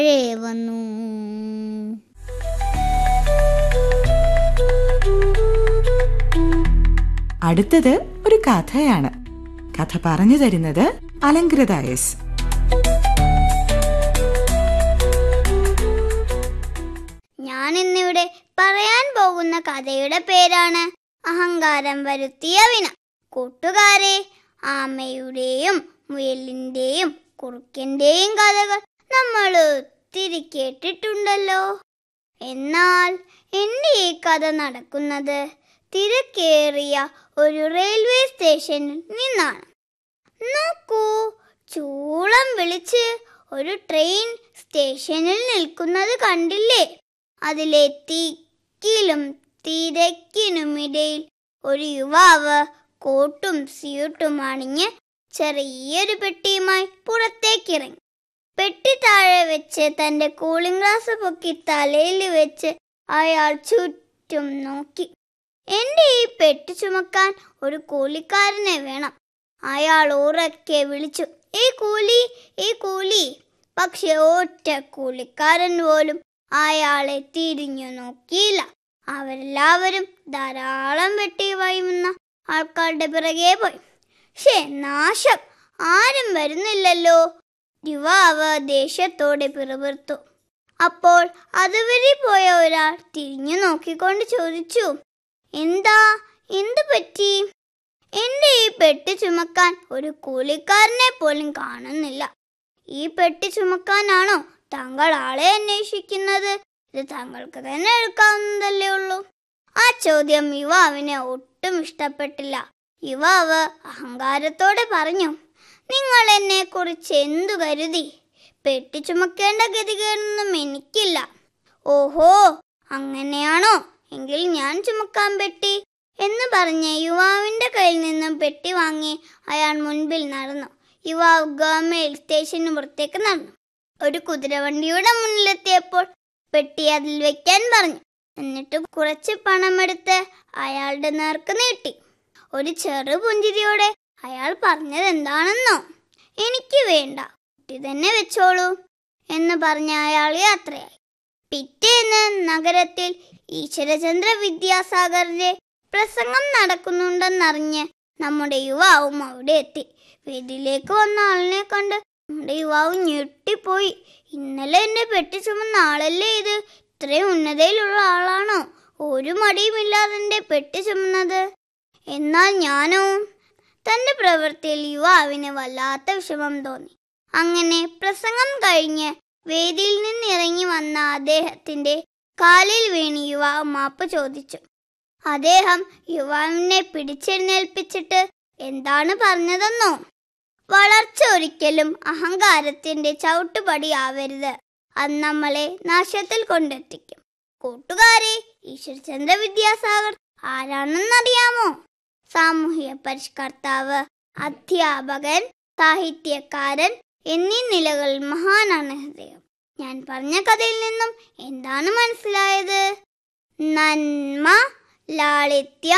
താഴെ വന്നു അടുത്തത് ഒരു കഥയാണ് കഥ പറഞ്ഞു തരുന്നത് അലങ്കൃത എസ് ഞാൻ ഇന്നിവിടെ പറയാൻ പോകുന്ന കഥയുടെ പേരാണ് അഹങ്കാരം വരുത്തിയ വിന കൂട്ടുകാരെ ആമയുടെയും മുയലിന്റെയും കുറുക്കന്റെയും കഥകൾ നമ്മൾ ഒത്തിരി കേട്ടിട്ടുണ്ടല്ലോ എന്നാൽ എന്റെ ഈ കഥ നടക്കുന്നത് തിരക്കേറിയ ഒരു റെയിൽവേ സ്റ്റേഷനിൽ നിന്നാണ് നോക്കൂ ചൂളം വിളിച്ച് ഒരു ട്രെയിൻ സ്റ്റേഷനിൽ നിൽക്കുന്നത് കണ്ടില്ലേ അതിലെ തിക്കിലും തിരക്കിനുമിടയിൽ ഒരു യുവാവ് കോട്ടും സ്യൂട്ടും അണിഞ്ഞ് ചെറിയൊരു പെട്ടിയുമായി പുറത്തേക്കിറങ്ങി പെട്ടി താഴെ വെച്ച് തന്റെ കൂളിംഗ് ഗ്ലാസ് പൊക്കി തലയിൽ വെച്ച് അയാൾ ചുറ്റും നോക്കി എന്റെ ഈ പെട്ടി ചുമക്കാൻ ഒരു കൂലിക്കാരനെ വേണം അയാൾ ഉറക്കെ വിളിച്ചു ഈ കൂലി ഈ കൂലി പക്ഷെ ഒറ്റ കൂലിക്കാരൻ പോലും അയാളെ തിരിഞ്ഞു നോക്കിയില്ല അവരെല്ലാവരും ധാരാളം വെട്ടി വൈമുന്ന ആൾക്കാരുടെ പിറകെ പോയി ഷേ നാശം ആരും വരുന്നില്ലല്ലോ യുവാവ് ദേഷ്യത്തോടെ പിറുപിറുത്തു അപ്പോൾ അതുവരെ പോയ ഒരാൾ തിരിഞ്ഞു നോക്കിക്കൊണ്ട് ചോദിച്ചു എന്താ എന്തു പറ്റി എന്റെ ഈ പെട്ടി ചുമക്കാൻ ഒരു കൂലിക്കാരനെ പോലും കാണുന്നില്ല ഈ പെട്ടി ചുമക്കാനാണോ താങ്കൾ ആളെ അന്വേഷിക്കുന്നത് ഇത് താങ്കൾക്ക് തന്നെ എടുക്കാവുന്നതല്ലേ ഉള്ളൂ ആ ചോദ്യം യുവാവിനെ ഒട്ടും ഇഷ്ടപ്പെട്ടില്ല യുവാവ് അഹങ്കാരത്തോടെ പറഞ്ഞു നിങ്ങൾ എന്നെ കുറിച്ച് എന്തു കരുതി പെട്ടി ചുമക്കേണ്ട ഗതികേടൊന്നും എനിക്കില്ല ഓഹോ അങ്ങനെയാണോ എങ്കിൽ ഞാൻ ചുമക്കാൻ പെട്ടി എന്ന് പറഞ്ഞ് യുവാവിന്റെ കയ്യിൽ നിന്നും പെട്ടി വാങ്ങി അയാൾ മുൻപിൽ നടന്നു യുവാവ് ഗവൺമെന്റ് സ്റ്റേഷന് പുറത്തേക്ക് നടന്നു ഒരു കുതിരവണ്ടിയുടെ മുന്നിലെത്തിയപ്പോൾ പെട്ടി അതിൽ വെക്കാൻ പറഞ്ഞു എന്നിട്ട് കുറച്ച് പണമെടുത്ത് അയാളുടെ നേർക്ക് നീട്ടി ഒരു ചെറു പുഞ്ചിരിയോടെ അയാൾ പറഞ്ഞത് എന്താണെന്നോ എനിക്ക് വേണ്ട കുട്ടി തന്നെ വെച്ചോളൂ എന്ന് പറഞ്ഞ അയാൾ യാത്രയായി പിറ്റേന്ന് നഗരത്തിൽ ഈശ്വരചന്ദ്ര വിദ്യാസാഗറിന്റെ പ്രസംഗം നടക്കുന്നുണ്ടെന്നറിഞ്ഞ് നമ്മുടെ യുവാവും അവിടെ എത്തി വേദിയിലേക്ക് വന്ന ആളിനെ കണ്ട് നമ്മുടെ യുവാവ് ഞെട്ടിപ്പോയി ഇന്നലെ എന്നെ പെട്ടി ചുമന്ന ആളല്ലേ ഇത് ഇത്രയും ഉന്നതയിലുള്ള ആളാണോ ഒരു മടിയുമില്ലാതെ എന്റെ പെട്ടി ചുമന്നത് എന്നാൽ ഞാനോ തന്റെ പ്രവൃത്തിയിൽ യുവാവിന് വല്ലാത്ത വിഷമം തോന്നി അങ്ങനെ പ്രസംഗം കഴിഞ്ഞ് വേദിയിൽ നിന്ന് ഇറങ്ങി വന്ന അദ്ദേഹത്തിന്റെ കാലിൽ വീണ് യുവാവ് മാപ്പ് ചോദിച്ചു അദ്ദേഹം യുവാവിനെ പിടിച്ചെഴുന്നേൽപ്പിച്ചിട്ട് എന്താണ് പറഞ്ഞതെന്നോ വളർച്ച ഒരിക്കലും അഹങ്കാരത്തിന്റെ ചവിട്ടുപടിയാവരുത് അത് നമ്മളെ നാശത്തിൽ കൊണ്ടെത്തിക്കും കൂട്ടുകാരെ ഈശ്വരചന്ദ്ര വിദ്യാസാഗർ ആരാണെന്നറിയാമോ സാമൂഹ്യ പരിഷ്കർത്താവ് അധ്യാപകൻ സാഹിത്യകാരൻ എന്നീ നിലകളിൽ മഹാനാണ് അദ്ദേഹം ഞാൻ പറഞ്ഞ കഥയിൽ നിന്നും എന്താണ് മനസ്സിലായത് നന്മ ലാളിത്യം